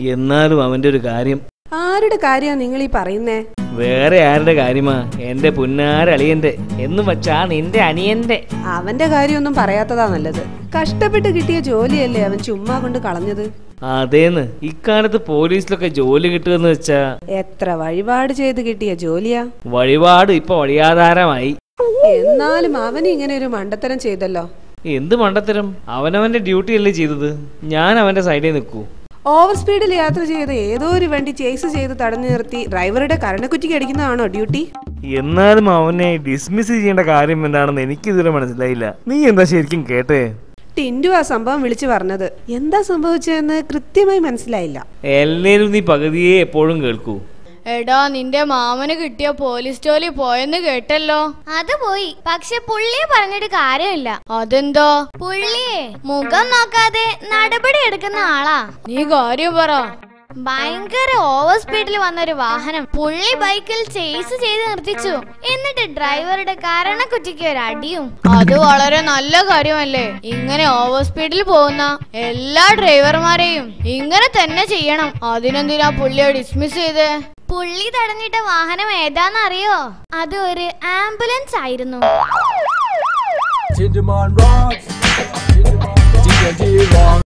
എന്നാലും അവന്റെ ഒരു കാര്യം ആരുടെ കാര്യാ നിങ്ങൾ ഈ പറയുന്നേ വേറെ ആരുടെ കാര്യമാ എന്റെ പുന്നാരളിയന്റെ എന്നും വച്ചാ നിന്റെ അനിയന്റെ അവന്റെ കാര്യമൊന്നും പറയാത്തതാ നല്ലത് കഷ്ടപ്പെട്ട് കിട്ടിയ ജോലിയല്ലേ അവൻ ചുമ്മാ കൊണ്ട് കളഞ്ഞത് അതേന്ന് ഇക്കാലത്ത് പോലീസിലൊക്കെ ജോലി കിട്ടുമെന്ന് വെച്ചാ എത്ര വഴിപാട് ചെയ്ത് കിട്ടിയ ജോലിയാ വഴിപാട് ഇപ്പൊ വഴിയാധാരമായി എന്നാലും അവൻ ഇങ്ങനെ ഒരു മണ്ടത്തരം ചെയ്തല്ലോ എന്ത് മണ്ടത്തരം അവനവന്റെ ഡ്യൂട്ടി അല്ലേ ചെയ്തത് ഞാൻ അവന്റെ സൈഡിൽ നിൽക്കൂ ഓവർ സ്പീഡിൽ യാത്ര ചെയ്ത് ഏതോ ഒരു വണ്ടി ചേസ് ചെയ്ത് തടഞ്ഞു നിർത്തി ഡ്രൈവറുടെ കരണക്കുറ്റിക്ക് അടിക്കുന്നതാണോ ഡ്യൂട്ടി എന്നാലും അവനെ ഡിസ്മിസ് ചെയ്യേണ്ട കാര്യം എന്താണെന്ന് എനിക്കിതുവരെ മനസ്സിലായില്ല നീ എന്താ ശരിക്കും കേട്ടേ ടിൻഡു ആ സംഭവം വിളിച്ചു പറഞ്ഞത് എന്താ സംഭവിച്ചതെന്ന് കൃത്യമായി മനസ്സിലായില്ല എല്ലാരും നീ പകുതിയെ എപ്പോഴും കേൾക്കൂ എടാ നിന്റെ മാമന് കിട്ടിയ പോലീസ് ജോലി പോയെന്ന് കേട്ടല്ലോ അത് പോയി പക്ഷെ പുള്ളിയെ പറഞ്ഞിട്ട് കാര്യമില്ല അതെന്താ പുള്ളിയെ മുഖം നോക്കാതെ നടപടി എടുക്കുന്ന ആളാ നീ കാര്യം പറ ഭയങ്കര ഓവർ സ്പീഡിൽ വന്ന ഒരു വാഹനം പുള്ളി ബൈക്കിൽ ചേസ് ചെയ്ത് നിർത്തിച്ചു എന്നിട്ട് ഡ്രൈവറുടെ കരണക്കുറ്റിക്ക് ഒരു അടിയും അത് വളരെ നല്ല കാര്യമല്ലേ ഇങ്ങനെ ഓവർ സ്പീഡിൽ പോകുന്ന എല്ലാ ഡ്രൈവർമാരെയും ഇങ്ങനെ തന്നെ ചെയ്യണം അതിനെന്തിനാ പുള്ളിയെ ഡിസ്മിസ് ചെയ്തേ പുള്ളി തടഞ്ഞിട്ട വാഹനം ഏതാന്നറിയോ അത് ഒരു ആംബുലൻസ് ആയിരുന്നു Tinderman rocks. TNT rocks.